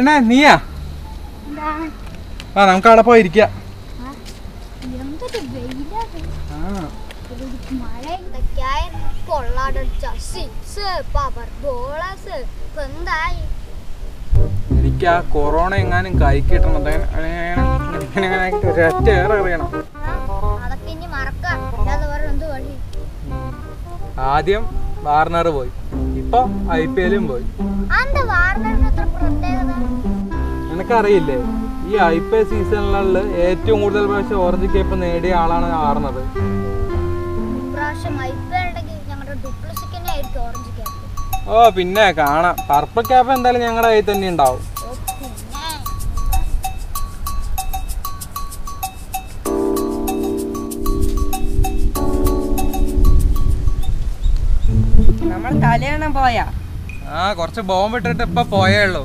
പെണ്ണെ നീയാ എന്താണ് ആ നമുക്ക് അവിടെ പോയിരിക്കാം ആ, എന്തൊരു വെയിലാണ് ആ ഒരു മഴ എന്തൊക്കെയായിരുന്നു പൊള്ളാടടിച്ച സിക്സ് പവർ ബോളസ് ഇപ്പൊ എന്തായി എനിക്ക് ആ കൊറോണ എങ്ങാനും കൈ കിട്ടണം ഒരൊറ്റ ഏറെ അറിയണം ആ, അതൊക്കെ ഇനി മറക്കാം അല്ലാതെ വേറെ എന്ത് വഴി ആദ്യം വാർണർ പോയി ഇപ്പൊ ഐ പി എല്ലും പോയി അന്ത വാർണറിന് അത്ര പ്രത്യേകത നിനക്കറിയില്ലേ ഈ ഐ പി എൽ സീസണുകളിൽ ഏറ്റവും കൂടുതൽ പ്രാവശ്യം ഓറഞ്ച് കേപ്പ് നേടിയ ആളാണ് വാർണർ ഇപ്രാവശ്യം ഐ പി എൽ ഉണ്ടെങ്കിൽ ഞങ്ങളുടെ ഡുപ്ലിസിക്കന്നെ ആയിരിക്കും ഓറഞ്ച് ക്യാപ്പ് ഓ പിന്നെ കാണാം പർപ്പിൾ ക്യാപ്പ് എന്തായാലും ഞങ്ങളുടെ കയ്യിൽ തന്നെ ഉണ്ടാവും ഓ പിന്നെ നമ്മൾ കല്യാണം പോയാ ആ കുറച്ച് ബോംബ് ഇട്ടിട്ട് ഇപ്പൊ പോയേ ഉള്ളൂ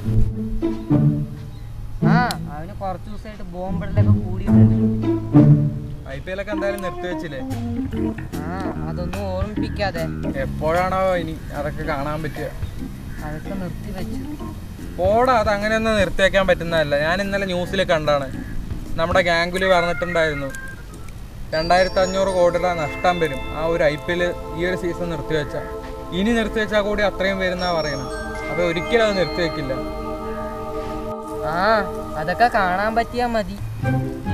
ആ അവന് കുറച്ച് ദിവസമായിട്ട് ബോംബിടലൊക്കെ കൂടിയിട്ടുണ്ട് ഐ പി എല്ലൊക്കെ എന്തായാലും നിർത്തി വെച്ചില്ലേ ആ അതൊന്നും ഓർമ്മിപ്പിക്കാതെ എപ്പോഴാണോ ഇനി അതൊക്കെ കാണാൻ പറ്റുക അതൊക്കെ നിർത്തി വെച്ചു പോടാ അത് അങ്ങനെയൊന്നും നിർത്തി വെക്കാൻ പറ്റുന്നതല്ല ഞാൻ ഇന്നലെ ന്യൂസിൽ കണ്ടാണ് നമ്മുടെ ഗാംഗുലി പറഞ്ഞിട്ടുണ്ടായിരുന്നു രണ്ടായിരത്തി അഞ്ഞൂറ് കോടിയുടെ നഷ്ടം വരും ആ ഒരു ഐ പി എൽ ഈ ഒരു സീസൺ നിർത്തിവെച്ചാൽ ഇനി നിർത്തിവെച്ചാൽ കൂടി അത്രയും വരുന്നാ പറയുന്നത് അപ്പോൾ ഒരിക്കലും അത് നിർത്തിവെക്കില്ല ആ അതൊക്കെ കാണാൻ പറ്റിയാ മതി